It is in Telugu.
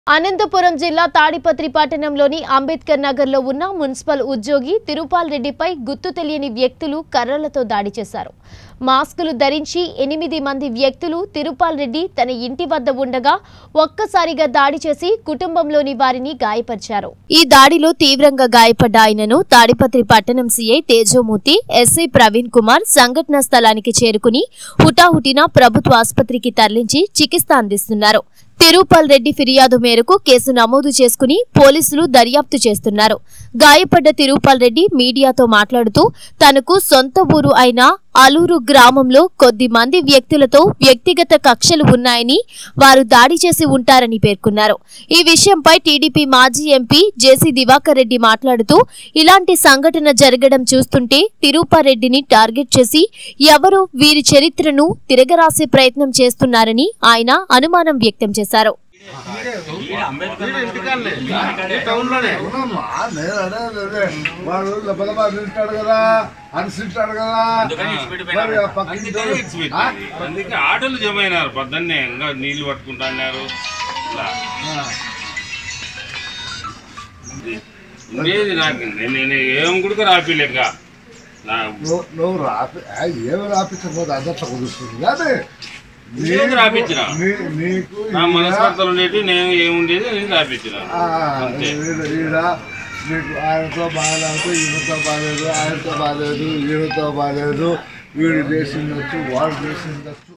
అనంతపురం జిల్లా తాడిపత్రి పట్టణంలోని అంబేద్కర్ నగర్లో ఉన్న మున్సిపల్ ఉద్యోగి తిరుపాల్ రెడ్డిపై గుర్తు తెలియని వ్యక్తులు కర్రలతో దాడి చేశారు మాస్కులు ధరించి ఎనిమిది మంది వ్యక్తులు తిరుపాల్ రెడ్డి తన ఇంటి వద్ద ఉండగా ఒక్కసారిగా దాడి చేసి కుటుంబంలోని వారిని గాయపరిచారు ఈ దాడిలో తీవ్రంగా గాయపడ్డ ఆయనను తాడిపత్రి పట్టణం సీఐ తేజోమూర్తి ఎస్ఐ ప్రవీణ్ కుమార్ సంఘటన స్థలానికి చేరుకుని హుటాహుటిన ప్రభుత్వ ఆసుపత్రికి తరలించి చికిత్స అందిస్తున్నారు తిరుపాల్ రెడ్డి ఫిర్యాదు మేరకు కేసు నమోదు చేసుకుని పోలీసులు దర్యాప్తు చేస్తున్నారు గాయపడ్డ తిరుపాల్ రెడ్డి మీడియాతో మాట్లాడుతూ తనకు సొంత ఊరు అయిన అలూరు గ్రామంలో కొద్ది మంది వ్యక్తులతో వ్యక్తిగత కక్షలు ఉన్నాయని వారు దాడి చేసి ఉంటారని పేర్కొన్నారు ఈ విషయంపై టీడీపీ మాజీ ఎంపీ జేసీ దివాకర్ రెడ్డి మాట్లాడుతూ ఇలాంటి సంఘటన జరగడం చూస్తుంటే తిరుపాల్ రెడ్డిని టార్గెట్ చేసి ఎవరో వీరి చరిత్రను తిరగరాసే ప్రయత్నం చేస్తున్నారని ఆయన అనుమానం వ్యక్తం చేశారు అవునమ్మా నేను అనేది అదే. వాడు దెబ్బదబ్బా తింటాడు కదా అనిసింటాడు కదా అందుకని ఇటు పెట్టి మరి ఆ పోయినారు. పక్కింటి అందుకని ఇటు పెట్టి ఆ? పోయింది. అందుకే ఆటోలు జమ అయినారు పొద్దున్నే ఇంకా నీళ్లు పట్టుకుంటా అన్నారు ఇట్లా ఉండేది నాకు నేను నేను ఏం కూడా రాపిలేక నా నువ్వు నువ్వు రాపి ఆ, ఏమి రాపించకపోతే అదట్లా కుదురుతుంది కానీ నీ- ఏది రాపించినా? నీ- నీకు నా ఈడ- మనస్పర్ధలు ఉండేది నేను ఏముండేది నేను రాపించిన ఆ, అంతే ఈడ ఈడ నీకు ఆయనతో బాగాలేదు ఈయనతో బాగాలేదు ఆయనతో బాగాలేదు ఈయనతో బాగాలేదు వీడు చేసిండొచ్చు వాడు చేసిండొచ్చు